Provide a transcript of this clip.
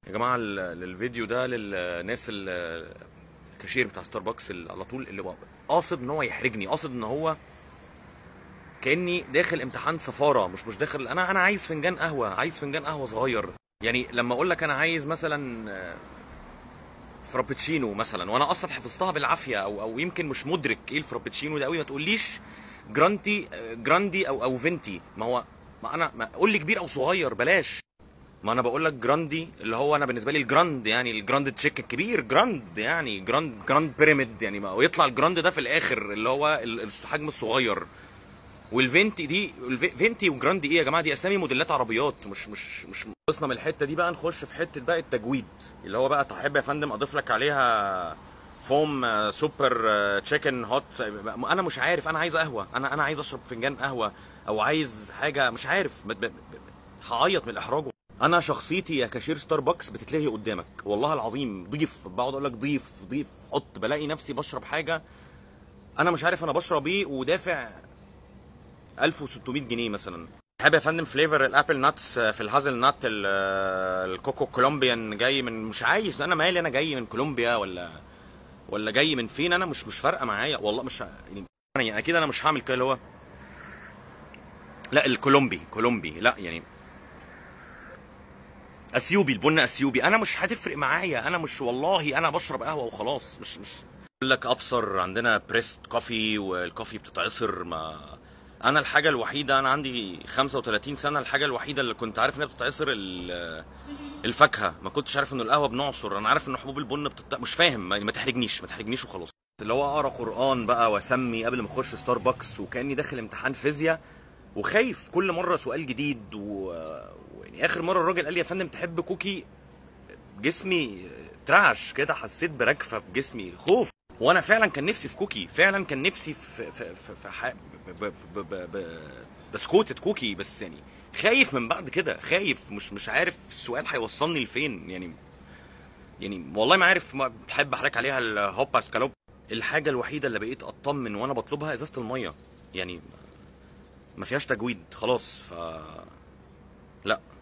يا جماعه ال- الفيديو ده للناس ال- الكاشير بتاع ستاربكس اللي على طول اللي بقى قاصد ان هو يحرجني قاصد ان هو كاني داخل امتحان سفاره مش مش داخل انا انا عايز فنجان قهوه عايز فنجان قهوه صغير يعني لما اقول لك انا عايز مثلا آه، فرابتشينو مثلا وانا اصلا حفظتها بالعافيه او او يمكن مش مدرك ايه الفرابتشينو ده قوي ما تقوليش جرانتي آه، جراندي او او فينتي ما هو ما انا ما قول لي كبير او صغير بلاش ما انا بقول لك جراندي اللي هو انا بالنسبه لي الجراند يعني الجراند تشيك الكبير جراند يعني جراند جراند بيراميد يعني ما ويطلع الجراند ده في الاخر اللي هو ال- الحجم الصغير والفينتي دي الفي- فينتي وجراندي ايه يا جماعه دي اسامي موديلات عربيات مش مش مش خلصنا من الحته دي بقى نخش في حته بقى التجويد اللي هو بقى تحب يا فندم اضيف لك عليها فوم آه، سوبر آه، تشيكن هوت انا مش عارف انا عايز قهوه انا انا عايز اشرب فنجان قهوه او عايز حاجه مش عارف بت- بت- بت- هعيط من الاحراج انا شخصيتي يا كاشير ستاربكس بتتلهي قدامك والله العظيم ضيف بقعد اقول لك ضيف ضيف حط بلاقي نفسي بشرب حاجه انا مش عارف انا بشرب ايه ودافع 1600 جنيه مثلا تحب يا فندم فليفر الابل ناتس في الهازل نات ال- الكوكو كولومبيان جاي من مش عايز انا مالي انا جاي من كولومبيا ولا ولا جاي من فين انا مش مش فارقه معايا والله مش ه- يعني يعني اكيد انا مش هعمل كده اللي هو لا الكولومبي كولومبي لا يعني اثيوبي البن اثيوبي انا مش هتفرق معايا انا مش والله انا بشرب قهوه وخلاص مش مش بقول لك ابصر عندنا بريست كوفي والكوفي بتتعصر ما انا الحاجه الوحيده انا عندي 35 سنه الحاجه الوحيده اللي كنت عارف انها بتتعصر ال- الفاكهه ما كنتش عارف ان القهوه بنعصر انا عارف ان حبوب البن بتت... مش فاهم ما ما تحرجنيش ما تحرجنيش وخلاص اللي هو اقرا قران بقى واسمي قبل ما اخش ستاربكس وكاني داخل امتحان فيزياء وخايف كل مره سؤال جديد و... ويعني اخر مره الراجل قال لي يا فندم تحب كوكي جسمي ترعش كده حسيت برجفه في جسمي خوف وانا فعلا كان نفسي في كوكي فعلا كان نفسي في في في, في ح... ب... ب... ب... ب... ب... بسكوتة كوكي بس يعني خايف من بعد كده خايف مش مش عارف السؤال هيوصلني لفين يعني يعني والله ما عارف ما بحب احرك عليها الهوبا سكالوب الحاجه الوحيده اللي بقيت اطمن وانا بطلبها ازازه الميه يعني ما فيهاش تجويد خلاص ف لا